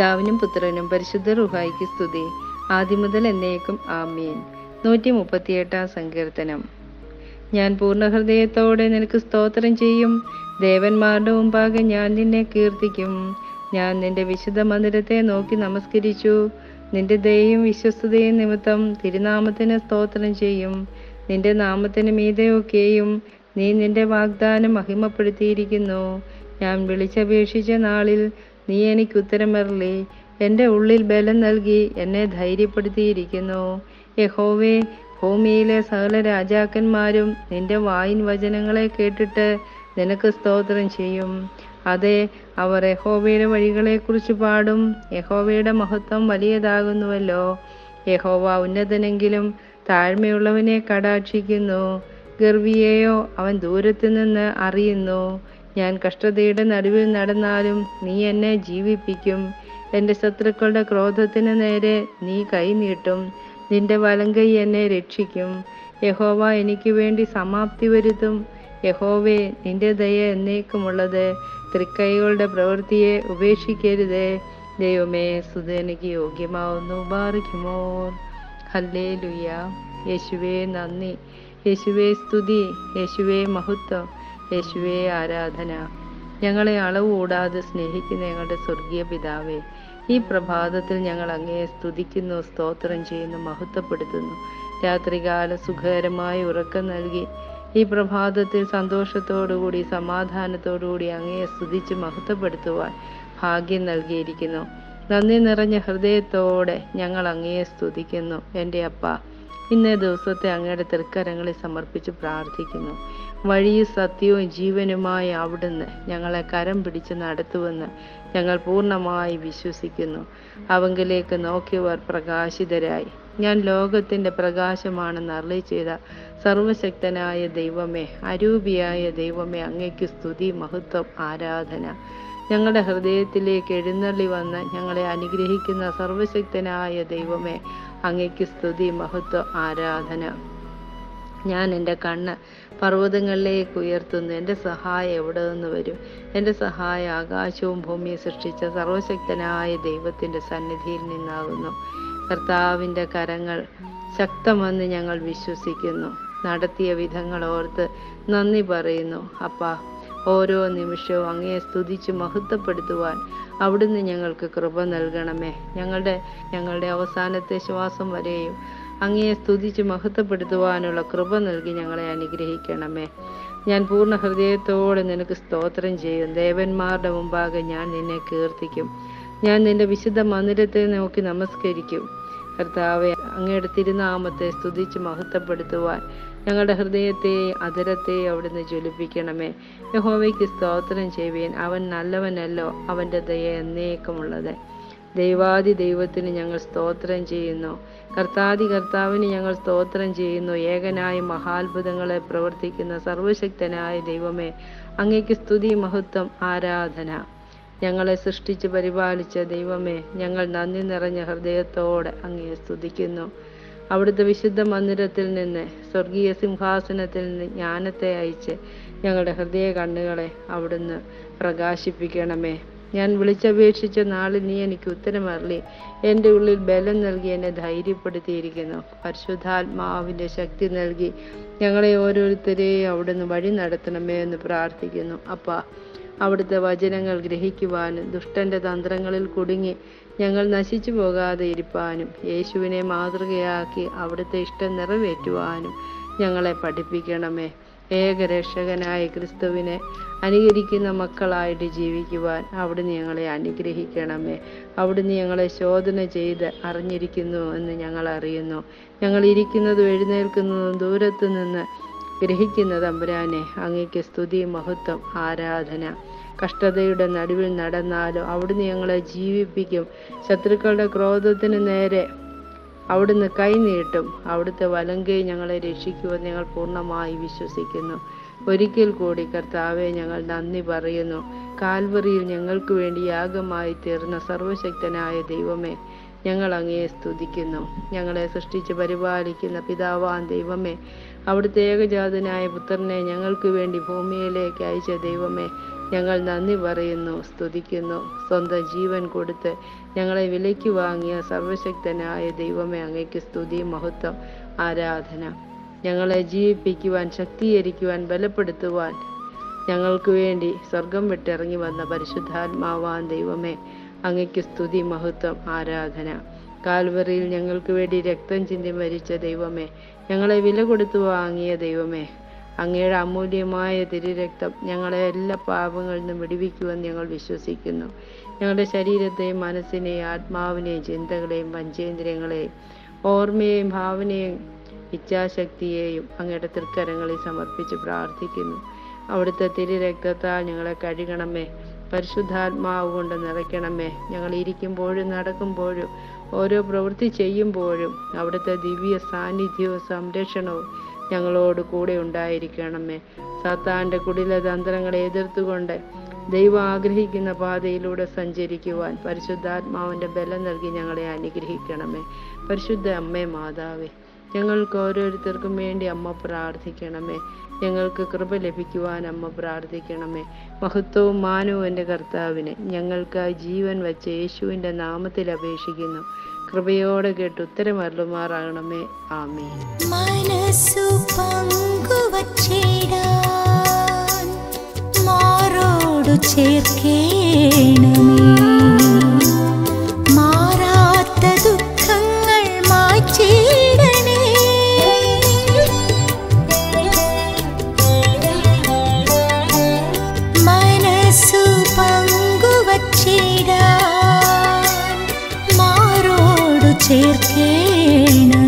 പിതാവിനും പുത്രനും പരിശുദ്ധ റുഹായിക്ക് സ്തുതി ആദ്യം മുതൽ എന്നേക്കും ആമീൻ നൂറ്റി മുപ്പത്തിയെട്ടാം സങ്കീർത്തനം ഞാൻ പൂർണ്ണ ഹൃദയത്തോടെ നിനക്ക് സ്തോത്രം ചെയ്യും ദേവന്മാരുടെ മുമ്പാകെ ഞാൻ നിന്നെ കീർത്തിക്കും ഞാൻ നിന്റെ വിശുദ്ധ മന്ദിരത്തെ നോക്കി നമസ്കരിച്ചു നിന്റെ ദയയും വിശ്വസ്തതയും നിമിത്തം തിരുനാമത്തിന് സ്തോത്രം ചെയ്യും നിന്റെ നാമത്തിന് മീതെയൊക്കെയും നീ നിന്റെ വാഗ്ദാനം മഹിമപ്പെടുത്തിയിരിക്കുന്നു ഞാൻ വിളിച്ചപേക്ഷിച്ച നാളിൽ നീ എനിക്ക് ഉത്തരമരളി എൻ്റെ ഉള്ളിൽ ബലം നൽകി എന്നെ ധൈര്യപ്പെടുത്തിയിരിക്കുന്നു യഹോവേ ഭൂമിയിലെ സകല രാജാക്കന്മാരും നിന്റെ വായിൻ വചനങ്ങളെ കേട്ടിട്ട് നിനക്ക് സ്തോത്രം ചെയ്യും അതെ അവർ യഹോവയുടെ വഴികളെക്കുറിച്ച് പാടും യഹോവയുടെ മഹത്വം വലിയതാകുന്നുവല്ലോ യഹോവ ഉന്നതനെങ്കിലും താഴ്മയുള്ളവനെ കടാക്ഷിക്കുന്നു ഗർവിയെയോ അവൻ ദൂരത്തു നിന്ന് അറിയുന്നു ഞാൻ കഷ്ടതയുടെ നടുവിൽ നടന്നാലും നീ എന്നെ ജീവിപ്പിക്കും എൻ്റെ ശത്രുക്കളുടെ ക്രോധത്തിന് നേരെ നീ കൈ നീട്ടും നിന്റെ വലങ്കൈ എന്നെ രക്ഷിക്കും യഹോവ എനിക്ക് വേണ്ടി സമാപ്തി വരുത്തും യഹോവേ നിന്റെ ദയ എന്നേക്കുമുള്ളത് തൃക്കൈകളുടെ പ്രവൃത്തിയെ ഉപേക്ഷിക്കരുതേ ദൈവമേ സുതനിക്ക് യോഗ്യമാവുന്നു ബാറിക്കുമോർ ഹല്ലേ ലുയ യേശുവേ നന്ദി യേശുവേ സ്തുതി യേശുവേ മഹത്വം യേശുവേ ആരാധന ഞങ്ങളെ അളവ് കൂടാതെ സ്നേഹിക്കുന്ന ഞങ്ങളുടെ സ്വർഗീയ പിതാവേ ഈ പ്രഭാതത്തിൽ ഞങ്ങൾ അങ്ങയെ സ്തുതിക്കുന്നു സ്തോത്രം ചെയ്യുന്നു മഹത്വപ്പെടുത്തുന്നു രാത്രികാല സുഖകരമായ ഉറക്കം നൽകി ഈ പ്രഭാതത്തിൽ സന്തോഷത്തോടുകൂടി സമാധാനത്തോടുകൂടി അങ്ങയെ സ്തുതിച്ച് മഹത്വപ്പെടുത്തുവാൻ ഭാഗ്യം നൽകിയിരിക്കുന്നു നന്ദി നിറഞ്ഞ ഹൃദയത്തോടെ ഞങ്ങൾ അങ്ങയെ സ്തുതിക്കുന്നു എൻ്റെ അപ്പ ഇന്നേ ദിവസത്തെ അങ്ങയുടെ തൃക്കരങ്ങളിൽ സമർപ്പിച്ച് പ്രാർത്ഥിക്കുന്നു വഴിയും സത്യവും ജീവനുമായി അവിടുന്ന് ഞങ്ങളെ കരം പിടിച്ച് നടത്തുമെന്ന് ഞങ്ങൾ പൂർണ്ണമായി വിശ്വസിക്കുന്നു അവങ്കിലേക്ക് നോക്കിയവർ പ്രകാശിതരായി ഞാൻ ലോകത്തിൻ്റെ പ്രകാശമാണെന്ന് അരളി ചെയ്ത സർവശക്തനായ ദൈവമേ അരൂപിയായ ദൈവമേ അങ്ങയ്ക്ക് സ്തുതി മഹത്വം ആരാധന ഞങ്ങളുടെ ഹൃദയത്തിലേക്ക് എഴുന്നള്ളി വന്ന് ഞങ്ങളെ അനുഗ്രഹിക്കുന്ന സർവശക്തനായ ദൈവമേ അങ്ങയ്ക്ക് സ്തുതി മഹത്വം ആരാധന ഞാൻ എൻ്റെ കണ്ണ് പർവ്വതങ്ങളിലേക്ക് ഉയർത്തുന്നു എൻ്റെ സഹായം എവിടെ നിന്ന് വരും എൻ്റെ സഹായം ആകാശവും ഭൂമിയെ സൃഷ്ടിച്ച സർവശക്തനായ ദൈവത്തിൻ്റെ സന്നിധിയിൽ നിന്നാകുന്നു കർത്താവിൻ്റെ കരങ്ങൾ ശക്തമെന്ന് ഞങ്ങൾ വിശ്വസിക്കുന്നു നടത്തിയ വിധങ്ങൾ ഓർത്ത് നന്ദി പറയുന്നു അപ്പാ ഓരോ നിമിഷവും അങ്ങയെ സ്തുതിച്ച് മഹത്വപ്പെടുത്തുവാൻ അവിടുന്ന് ഞങ്ങൾക്ക് കൃപ നൽകണമേ ഞങ്ങളുടെ ഞങ്ങളുടെ അവസാനത്തെ ശ്വാസം വരെയും അങ്ങയെ സ്തുതിച്ച് മഹത്വപ്പെടുത്തുവാനുള്ള കൃപ നൽകി ഞങ്ങളെ അനുഗ്രഹിക്കണമേ ഞാൻ പൂർണ്ണ ഹൃദയത്തോടെ നിനക്ക് സ്തോത്രം ചെയ്യും ദേവന്മാരുടെ മുമ്പാകെ ഞാൻ നിന്നെ കീർത്തിക്കും ഞാൻ നിന്റെ വിശുദ്ധ മന്ദിരത്തെ നോക്കി നമസ്കരിക്കും കർത്താവെ അങ്ങയുടെ തിരുനാമത്തെ സ്തുതിച്ച് മഹത്വപ്പെടുത്തുവാൻ ഞങ്ങളുടെ ഹൃദയത്തെ അതരത്തെ അവിടുന്ന് ജ്വലിപ്പിക്കണമേ യഹോവയ്ക്ക് സ്തോത്രം ചെയ്യുവേൻ അവൻ നല്ലവനല്ലോ അവൻ്റെ ദയ എന്നേക്കുമുള്ളത് ദൈവാദി ദൈവത്തിന് ഞങ്ങൾ സ്തോത്രം ചെയ്യുന്നു കർത്താദി കർത്താവിന് ഞങ്ങൾ സ്തോത്രം ചെയ്യുന്നു ഏകനായ മഹാത്ഭുതങ്ങളെ പ്രവർത്തിക്കുന്ന സർവശക്തനായ ദൈവമേ അങ്ങയ്ക്ക് സ്തുതി മഹത്വം ആരാധന ഞങ്ങളെ സൃഷ്ടിച്ച് പരിപാലിച്ച ദൈവമേ ഞങ്ങൾ നന്ദി നിറഞ്ഞ ഹൃദയത്തോടെ അങ്ങയെ സ്തുതിക്കുന്നു അവിടുത്തെ വിശുദ്ധ മന്ദിരത്തിൽ നിന്ന് സ്വർഗീയ സിംഹാസനത്തിൽ നിന്ന് ജ്ഞാനത്തെ അയച്ച് ഞങ്ങളുടെ ഹൃദയ കണ്ണുകളെ അവിടുന്ന് പ്രകാശിപ്പിക്കണമേ ഞാൻ വിളിച്ചപേക്ഷിച്ച നാളിൽ നീ എനിക്ക് ഉത്തരമരളി എൻ്റെ ഉള്ളിൽ ബലം നൽകി എന്നെ ധൈര്യപ്പെടുത്തിയിരിക്കുന്നു പരിശുദ്ധാത്മാവിൻ്റെ ശക്തി നൽകി ഞങ്ങളെ ഓരോരുത്തരെയും അവിടുന്ന് വഴി നടത്തണമേ എന്ന് പ്രാർത്ഥിക്കുന്നു അപ്പ അവിടുത്തെ വചനങ്ങൾ ഗ്രഹിക്കുവാനും ദുഷ്ടന്റെ തന്ത്രങ്ങളിൽ കുടുങ്ങി ഞങ്ങൾ നശിച്ചു പോകാതെ ഇരിപ്പാനും യേശുവിനെ മാതൃകയാക്കി അവിടുത്തെ ഇഷ്ടം നിറവേറ്റുവാനും ഞങ്ങളെ പഠിപ്പിക്കണമേ ഏകരക്ഷകനായ ക്രിസ്തുവിനെ അനുകരിക്കുന്ന മക്കളായിട്ട് ജീവിക്കുവാൻ അവിടുന്ന് ഞങ്ങളെ അനുഗ്രഹിക്കണമേ അവിടുന്ന് ഞങ്ങളെ ശോധന ചെയ്ത് അറിഞ്ഞിരിക്കുന്നു എന്ന് ഞങ്ങൾ അറിയുന്നു ഞങ്ങൾ ഇരിക്കുന്നതും എഴുന്നേൽക്കുന്നതും ദൂരത്തു നിന്ന് ഗ്രഹിക്കുന്ന തമ്പുരാനെ അങ്ങയ്ക്ക് സ്തുതി മഹത്വം ആരാധന കഷ്ടതയുടെ നടുവിൽ നടന്നാലും അവിടുന്ന് ഞങ്ങളെ ജീവിപ്പിക്കും ശത്രുക്കളുടെ ക്രോധത്തിന് നേരെ അവിടുന്ന് കൈ നീട്ടും അവിടുത്തെ വലങ്കൈ ഞങ്ങളെ രക്ഷിക്കുമെന്ന് ഞങ്ങൾ പൂർണ്ണമായി വിശ്വസിക്കുന്നു ഒരിക്കൽ കൂടി കർത്താവെ ഞങ്ങൾ നന്ദി പറയുന്നു കാൽവറിയിൽ ഞങ്ങൾക്ക് വേണ്ടി യാഗമായി തീർന്ന സർവശക്തനായ ദൈവമേ ഞങ്ങൾ അങ്ങയെ സ്തുതിക്കുന്നു ഞങ്ങളെ സൃഷ്ടിച്ച് പരിപാലിക്കുന്ന പിതാവാൻ ദൈവമേ അവിടുത്തെ ഏകജാതനായ പുത്രനെ ഞങ്ങൾക്ക് വേണ്ടി ഭൂമിയിലേക്ക് അയച്ച ദൈവമേ ഞങ്ങൾ നന്ദി പറയുന്നു സ്തുതിക്കുന്നു സ്വന്തം ജീവൻ കൊടുത്ത് ഞങ്ങളെ വിലയ്ക്ക് വാങ്ങിയ സർവശക്തനായ ദൈവമേ അങ്ങയ്ക്ക് സ്തുതി മഹത്വം ആരാധന ഞങ്ങളെ ജീവിപ്പിക്കുവാൻ ശക്തീകരിക്കുവാൻ ബലപ്പെടുത്തുവാൻ ഞങ്ങൾക്ക് വേണ്ടി സ്വർഗം വിട്ടിറങ്ങി വന്ന പരിശുദ്ധാത്മാവാൻ ദൈവമേ അങ്ങയ്ക്ക് സ്തുതി മഹത്വം ആരാധന കാൽവറിയിൽ ഞങ്ങൾക്ക് വേണ്ടി രക്തം ചിന്തി മരിച്ച ദൈവമേ ഞങ്ങളെ വില കൊടുത്തു വാങ്ങിയ ദൈവമേ അങ്ങയുടെ അമൂല്യമായ തിരുരക്തം ഞങ്ങളെ എല്ലാ പാപങ്ങളിൽ നിന്നും വിടുവിക്കുമെന്ന് ഞങ്ങൾ വിശ്വസിക്കുന്നു ഞങ്ങളുടെ ശരീരത്തെയും മനസ്സിനെയും ആത്മാവിനെയും ചിന്തകളെയും പഞ്ചേന്ദ്രിയങ്ങളെയും ഓർമ്മയെയും ഭാവനയെയും ഇച്ഛാശക്തിയെയും അങ്ങയുടെ തൃക്കരങ്ങളിൽ സമർപ്പിച്ച് പ്രാർത്ഥിക്കുന്നു അവിടുത്തെ തിരുരക്തത്താൽ ഞങ്ങളെ കഴുകണമേ പരിശുദ്ധാത്മാവ് കൊണ്ട് നിറയ്ക്കണമേ ഞങ്ങൾ ഇരിക്കുമ്പോഴും നടക്കുമ്പോഴും ഓരോ പ്രവൃത്തി ചെയ്യുമ്പോഴും അവിടുത്തെ ദിവ്യ സാന്നിധ്യവും സംരക്ഷണവും ഞങ്ങളോട് കൂടെ ഉണ്ടായിരിക്കണമേ സാത്താന്റെ കുടില തന്ത്രങ്ങളെ എതിർത്തുകൊണ്ട് ദൈവം ആഗ്രഹിക്കുന്ന പാതയിലൂടെ സഞ്ചരിക്കുവാൻ പരിശുദ്ധാത്മാവിന്റെ ബലം നൽകി ഞങ്ങളെ അനുഗ്രഹിക്കണമേ പരിശുദ്ധ അമ്മേ മാതാവേ ഞങ്ങൾക്ക് ഓരോരുത്തർക്കും വേണ്ടി അമ്മ പ്രാർത്ഥിക്കണമേ ഞങ്ങൾക്ക് കൃപ ലഭിക്കുവാൻ അമ്മ പ്രാർത്ഥിക്കണമേ മഹത്വവും മാനവും എൻ്റെ കർത്താവിന് ഞങ്ങൾക്കായി ജീവൻ വച്ച യേശുവിൻ്റെ നാമത്തിൽ അപേക്ഷിക്കുന്നു കൃപയോടെ കേട്ട് ഉത്തരമരുളുമാറാകണമേ ആമേ മനസ്സു പങ്കുവച്ചിടാൻ മാറോടു ചേർക്കേണമേ മാറാത്ത ദുഃഖങ്ങൾ മാറ്റിയിടണേ മനസ്സു പങ്കുവച്ചിടാൻ മാറോടു ചേർക്കേണമേ